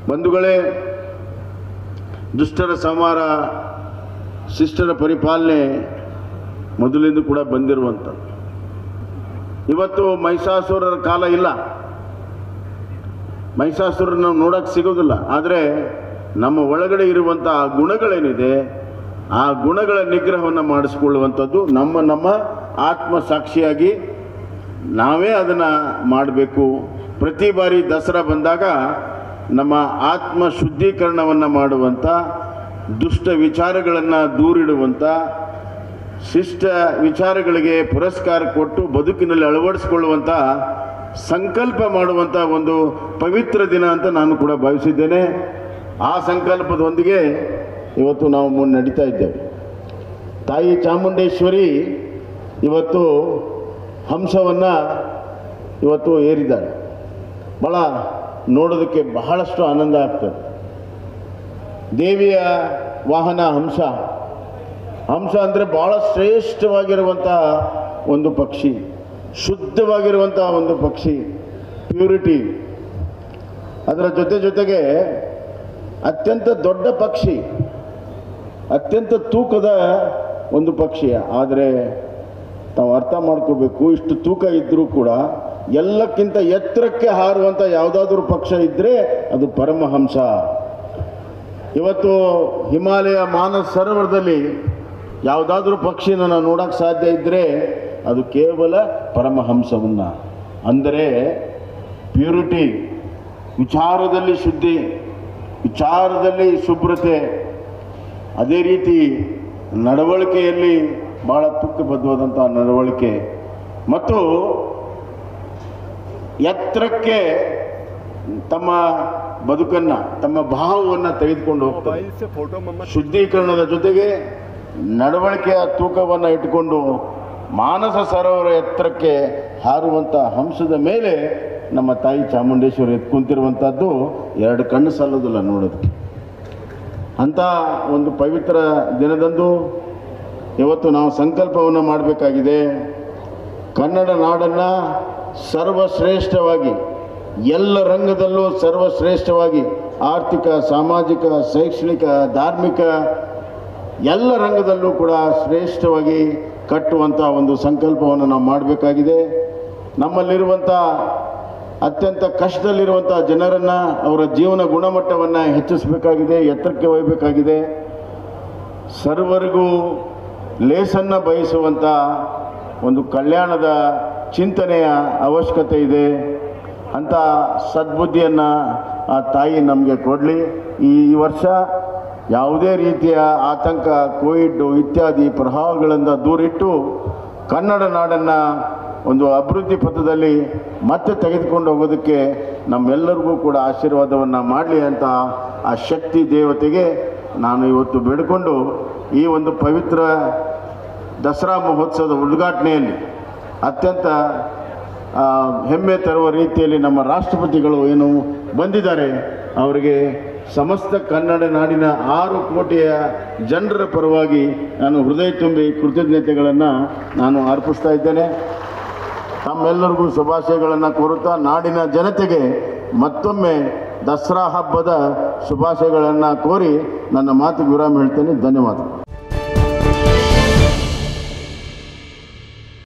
ಬಂಧುಗಳೇ ದುಷ್ಟರ ಸಂಹಾರ ಶಿಷ್ಟರ ಪರಿಪಾಲನೆ ಮೊದಲಿಂದ ಕೂಡ ಬಂದಿರುವಂಥದ್ದು ಇವತ್ತು ಮಹಿಷಾಸುರರ ಕಾಲ ಇಲ್ಲ ಮಹಿಷಾಸುರನ ನಾವು ನೋಡೋಕ್ಕೆ ಸಿಗೋದಿಲ್ಲ ಆದರೆ ನಮ್ಮ ಒಳಗಡೆ ಇರುವಂಥ ಆ ಗುಣಗಳೇನಿದೆ ಆ ಗುಣಗಳ ನಿಗ್ರಹವನ್ನು ಮಾಡಿಸ್ಕೊಳ್ಳುವಂಥದ್ದು ನಮ್ಮ ನಮ್ಮ ಆತ್ಮ ಸಾಕ್ಷಿಯಾಗಿ ನಾವೇ ಅದನ್ನು ಮಾಡಬೇಕು ಪ್ರತಿ ಬಾರಿ ದಸರಾ ಬಂದಾಗ ನಮ್ಮ ಆತ್ಮ ಶುದ್ಧೀಕರಣವನ್ನು ಮಾಡುವಂಥ ದುಷ್ಟ ವಿಚಾರಗಳನ್ನು ದೂರಿಡುವಂಥ ಶಿಷ್ಟ ವಿಚಾರಗಳಿಗೆ ಪುರಸ್ಕಾರ ಕೊಟ್ಟು ಬದುಕಿನಲ್ಲಿ ಅಳವಡಿಸಿಕೊಳ್ಳುವಂಥ ಸಂಕಲ್ಪ ಮಾಡುವಂಥ ಒಂದು ಪವಿತ್ರ ದಿನ ಅಂತ ನಾನು ಕೂಡ ಭಾವಿಸಿದ್ದೇನೆ ಆ ಸಂಕಲ್ಪದೊಂದಿಗೆ ಇವತ್ತು ನಾವು ಮುನ್ನಡೀತಾ ಇದ್ದೇವೆ ತಾಯಿ ಚಾಮುಂಡೇಶ್ವರಿ ಇವತ್ತು ಹಂಸವನ್ನು ಇವತ್ತು ಏರಿದ್ದಾರೆ ಭಾಳ ನೋಡೋದಕ್ಕೆ ಬಹಳಷ್ಟು ಆನಂದ ಆಗ್ತದೆ ದೇವಿಯ ವಾಹನ ಹಂಸ ಹಂಸ ಅಂದರೆ ಭಾಳ ಶ್ರೇಷ್ಠವಾಗಿರುವಂತಹ ಒಂದು ಪಕ್ಷಿ ಶುದ್ಧವಾಗಿರುವಂತಹ ಒಂದು ಪಕ್ಷಿ ಪ್ಯೂರಿಟಿ ಅದರ ಜೊತೆ ಜೊತೆಗೆ ಅತ್ಯಂತ ದೊಡ್ಡ ಪಕ್ಷಿ ಅತ್ಯಂತ ತೂಕದ ಒಂದು ಪಕ್ಷಿ ಆದರೆ ತಾವು ಅರ್ಥ ಮಾಡ್ಕೋಬೇಕು ಇಷ್ಟು ತೂಕ ಇದ್ದರೂ ಕೂಡ ಎಲ್ಲಕ್ಕಿಂತ ಎತ್ತರಕ್ಕೆ ಹಾರುವಂಥ ಯಾವುದಾದ್ರೂ ಪಕ್ಷ ಇದ್ದರೆ ಅದು ಪರಮಹಂಸ ಇವತ್ತು ಹಿಮಾಲಯ ಮಾನಸ ಸರೋವರದಲ್ಲಿ ಯಾವುದಾದ್ರೂ ಪಕ್ಷಿನ ನಾವು ನೋಡೋಕ್ಕೆ ಸಾಧ್ಯ ಇದ್ದರೆ ಅದು ಕೇವಲ ಪರಮಹಂಸವನ್ನು ಅಂದರೆ ಪ್ಯೂರಿಟಿ ವಿಚಾರದಲ್ಲಿ ಶುದ್ಧಿ ವಿಚಾರದಲ್ಲಿ ಶುಭ್ರತೆ ಅದೇ ರೀತಿ ನಡವಳಿಕೆಯಲ್ಲಿ ಭಾಳ ತುಕ್ಕಬದ್ಧವಾದಂಥ ನಡವಳಿಕೆ ಮತ್ತು ಎತ್ತರಕ್ಕೆ ತಮ್ಮ ಬದುಕನ್ನು ತಮ್ಮ ಭಾವವನ್ನು ತೆಗೆದುಕೊಂಡು ಹೋಗ್ತಾರೆ मोबाइल से फोटो मम्मा ಶುದ್ಧೀಕರಣದ ಜೊತೆಗೆ ನಡವಳಿಕೆಯ ತೂಕವನ್ನು ಇಟ್ಟುಕೊಂಡು ಮಾನಸ ಸರೋವರ ಎತ್ತರಕ್ಕೆ ಹಾರುವಂಥ ಹಂಸದ ಮೇಲೆ ನಮ್ಮ ತಾಯಿ ಚಾಮುಂಡೇಶ್ವರಿ ಎದ್ದು ಕುಂತಿರುವಂಥದ್ದು ಎರಡು ಕಣ್ಣು ಸಾಲೋದಿಲ್ಲ ನೋಡೋದಕ್ಕೆ ಅಂಥ ಒಂದು ಪವಿತ್ರ ದಿನದಂದು ಇವತ್ತು ನಾವು ಸಂಕಲ್ಪವನ್ನು ಮಾಡಬೇಕಾಗಿದೆ ಕನ್ನಡ ನಾಡನ್ನು ಸರ್ವಶ್ರೇಷ್ಠವಾಗಿ ಎಲ್ಲ ರಂಗದಲ್ಲೂ ಸರ್ವಶ್ರೇಷ್ಠವಾಗಿ ಆರ್ಥಿಕ ಸಾಮಾಜಿಕ ಶೈಕ್ಷಣಿಕ ಧಾರ್ಮಿಕ ಎಲ್ಲ ರಂಗದಲ್ಲೂ ಕೂಡ ಶ್ರೇಷ್ಠವಾಗಿ ಕಟ್ಟುವಂಥ ಒಂದು ಸಂಕಲ್ಪವನ್ನು ನಾವು ಮಾಡಬೇಕಾಗಿದೆ ನಮ್ಮಲ್ಲಿರುವಂಥ ಅತ್ಯಂತ ಕಷ್ಟದಲ್ಲಿರುವಂಥ ಜನರನ್ನು ಅವರ ಜೀವನ ಗುಣಮಟ್ಟವನ್ನು ಹೆಚ್ಚಿಸಬೇಕಾಗಿದೆ ಎತ್ತರಕ್ಕೆ ಒಯ್ಯಬೇಕಾಗಿದೆ ಸರ್ವರಿಗೂ ಲೇಸನ್ನು ಬಯಸುವಂಥ ಒಂದು ಕಲ್ಯಾಣದ ಚಿಂತನೆಯ ಅವಶ್ಯಕತೆ ಇದೆ ಅಂಥ ಸದ್ಬುದ್ಧಿಯನ್ನು ಆ ತಾಯಿ ನಮಗೆ ಕೊಡಲಿ ಈ ವರ್ಷ ಯಾವುದೇ ರೀತಿಯ ಆತಂಕ ಕೋವಿಡ್ ಇತ್ಯಾದಿ ಪ್ರಭಾವಗಳಿಂದ ದೂರಿಟ್ಟು ಕನ್ನಡ ನಾಡನ್ನು ಒಂದು ಅಭಿವೃದ್ಧಿ ಪಥದಲ್ಲಿ ಮತ್ತೆ ತೆಗೆದುಕೊಂಡು ಹೋಗೋದಕ್ಕೆ ನಮ್ಮೆಲ್ಲರಿಗೂ ಕೂಡ ಆಶೀರ್ವಾದವನ್ನು ಮಾಡಲಿ ಅಂತ ಆ ಶಕ್ತಿ ದೇವತೆಗೆ ನಾನು ಇವತ್ತು ಬೇಡಿಕೊಂಡು ಈ ಒಂದು ಪವಿತ್ರ ದಸರಾ ಮಹೋತ್ಸವದ ಉದ್ಘಾಟನೆಯಲ್ಲಿ ಅತ್ಯಂತ ಆ, ಹೆಮ್ಮೆ ತರುವ ರೀತಿಯಲ್ಲಿ ನಮ್ಮ ರಾಷ್ಟ್ರಪತಿಗಳು ಏನು ಬಂದಿದ್ದಾರೆ ಅವರಿಗೆ ಸಮಸ್ತ ಕನ್ನಡ ನಾಡಿನ ಆರು ಕೋಟಿಯ ಜನರ ಪರವಾಗಿ ನಾನು ಹೃದಯ ತುಂಬಿ ಕೃತಜ್ಞತೆಗಳನ್ನು ನಾನು ಅರ್ಪಿಸ್ತಾ ಇದ್ದೇನೆ ತಮ್ಮೆಲ್ಲರಿಗೂ ಶುಭಾಶಯಗಳನ್ನು ಕೋರುತ್ತಾ ನಾಡಿನ ಜನತೆಗೆ ಮತ್ತೊಮ್ಮೆ ದಸರಾ ಹಬ್ಬದ ಶುಭಾಶಯಗಳನ್ನು ಕೋರಿ ನನ್ನ ಮಾತಿಗೆ ವಿರಾಮ ಹೇಳ್ತೇನೆ ಧನ್ಯವಾದ